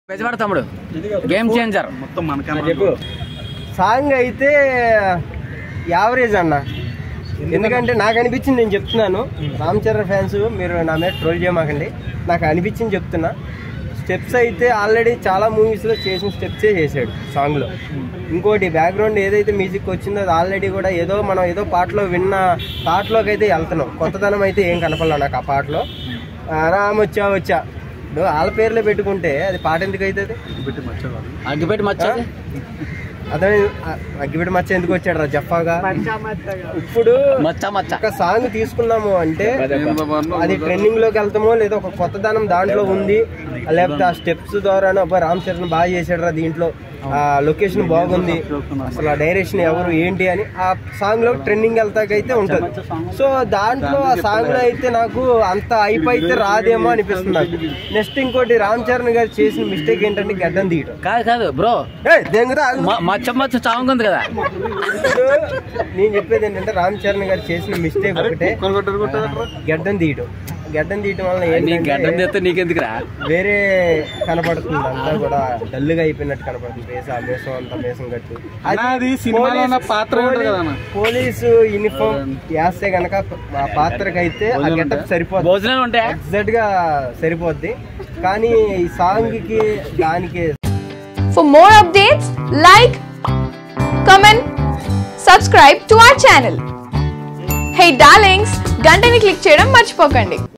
బెజవాడ తమ్ముడు game changer మొత్తం మనకన్నా చెప్పు సాంగ్ అయితే యావరేజ్ అన్న ఎందుకంటే నాకు అనిపించింది నేను చెప్తున్నాను రామ్ చరణ్ ఫ్యాన్స్ మీరు నా మీద ట్రోల్ చేయమాకండి నాకు అనిపించింది చెప్తున్నా స్టెప్స్ అయితే ఆల్రెడీ చాలా మూవీస్లో చేసిన స్టెప్సే చేశాడు సాంగ్లో ఇంకోటి బ్యాక్గ్రౌండ్ ఏదైతే మ్యూజిక్ వచ్చిందో అది ఆల్రెడీ కూడా ఏదో మనం ఏదో పాటలో విన్న పాటలోకి అయితే వెళ్తున్నాం కొత్తదనం అయితే ఏం కనపడలే నాకు ఆ పాటలో ఆ, రామ్ వచ్చా వచ్చా ఇప్పుడు వాళ్ళ పేర్లే పెట్టుకుంటే అది పాట ఎందుకు అవుతుంది పెట్టి మర్చిపోవాలి అగ్గిపెట్టి మచ్చది అదే అగ్గిపెట్టి మచ్చ ఎందుకు వచ్చాడు రా జఫాగా ఇప్పుడు మచ్చ మచ్చ ఒక సాంగ్ తీసుకున్నాము అంటే అది ట్రెండింగ్ లోకి వెళ్తామో లేదా ఒక కొత్తదనం దాంట్లో ఉంది లేకపోతే ఆ స్టెప్స్ ద్వారానో అబ్బా రామ్ చరణ్ బాగా చేశాడు రా దీంట్లో ఆ లొకేషన్ బాగుంది అసలు ఆ డైరెక్షన్ ఎవరు ఏంటి అని ఆ సాంగ్ లో ట్రెండింగ్ వెళ్తాకైతే ఉంటుంది సో దాంట్లో ఆ సాంగ్ లో అయితే నాకు అంత హైప్ అయితే రాదేమో అనిపిస్తుంది నాకు నెక్స్ట్ ఇంకోటి రామ్ చరణ్ గారు చేసిన మిస్టేక్ ఏంటంటే గడ్డం తీయటం కాదు కాదు బ్రో ఏయ్, దేనికిరా? ఆగు. మ- మచ్చ మచ్చ చాంగ్ ఉంది కదా ఇప్పుడు నేను చెప్పేది ఏంటంటే రామ్ చరణ్ గారు చేసిన మిస్టేక్ ఒకటే కొనుగొట్టారు కొట్టారు గడ్డం తీయటం గడ్డం తీయటం వల్ల నీ గడ్డం ఏంటంటే తెస్తే నీకెందుకురా వేరే కనపడుతుంది అంతా కూడా డల్గా అయిపోయినట్టు కనపడుతుంది ఫేస్ ఆ మేసం అంతా మేసం కట్టు అన్నా, అది సినిమాలో ఉన్న పాత్ర ఉంటుంది కదా అన్న. పోలీసు యూనిఫామ్ వేస్తే గనక ఆ పాత్రకైతే ఆ గెటప్ సరిపోతుంది భోజనాలు ఉంటాయా ఎగ్జాక్ట్ గా సరిపోద్ది కానీ ఈ సాంగ్ కి దానికి For more updates, like, comment, subscribe to our channel. Hey darlings, గంటని click చేయడం మర్చిపోకండి